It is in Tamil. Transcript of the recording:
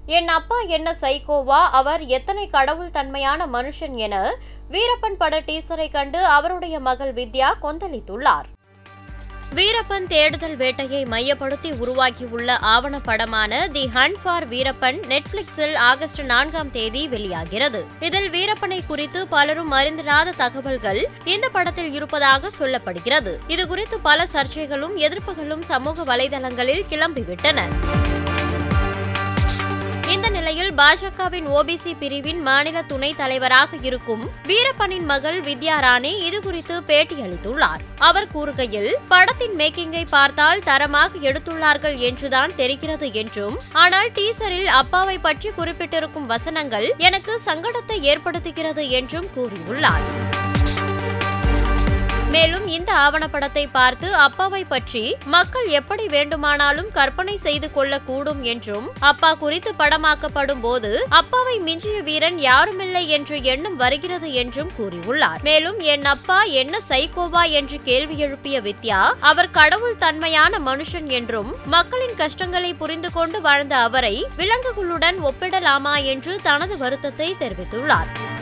என் அப்பா என்ன சைக்கோவா அவர் எத்தனை கடவுள் தன்மையான மனுஷன் என வீரப்பன் பட டீசரை கண்டு அவருடைய மகள் வித்யா கொந்தளித்துள்ளார் வீரப்பன் தேடுதல் வேட்டையை மையப்படுத்தி உருவாக்கியுள்ள ஆவணப்படமான தி ஹண்ட் ஃபார் வீரப்பன் நெட்ஃபிளிக்ஸில் ஆகஸ்ட் நான்காம் தேதி வெளியாகிறது இதில் வீரப்பனை குறித்து பலரும் அறிந்திராத தகவல்கள் இந்த படத்தில் இருப்பதாக சொல்லப்படுகிறது இது குறித்து பல சர்ச்சைகளும் எதிர்ப்புகளும் சமூக வலைதளங்களில் கிளம்பிவிட்டன இந்த நிலையில் பாஜகவின் ஓபிசி பிரிவின் மாநில துணைத் தலைவராக இருக்கும் வீரப்பனின் மகள் வித்யா ராணி இதுகுறித்து பேட்டியளித்துள்ளார் அவர் கூறுகையில் படத்தின் மேக்கிங்கை பார்த்தால் தரமாக எடுத்துள்ளார்கள் என்றுதான் தெரிகிறது என்றும் ஆனால் டீசரில் அப்பாவை பற்றி குறிப்பிட்டிருக்கும் வசனங்கள் எனக்கு சங்கடத்தை ஏற்படுத்துகிறது என்றும் கூறியுள்ளார் மேலும் இந்த ஆவணப்படத்தை பார்த்து அப்பாவை பற்றி மக்கள் எப்படி வேண்டுமானாலும் கற்பனை செய்து கொள்ளக்கூடும் என்றும் அப்பா குறித்து படமாக்கப்படும் போது அப்பாவை மிஞ்சிய வீரன் யாருமில்லை என்ற எண்ணம் வருகிறது என்றும் கூறியுள்ளார் மேலும் என் அப்பா என்ன சைக்கோவா என்று கேள்வி எழுப்பிய வித்யா அவர் கடவுள் தன்மையான மனுஷன் என்றும் மக்களின் கஷ்டங்களை புரிந்து கொண்டு வாழ்ந்த அவரை விலங்குகளுடன் ஒப்பிடலாமா என்று தனது வருத்தத்தை தெரிவித்துள்ளார்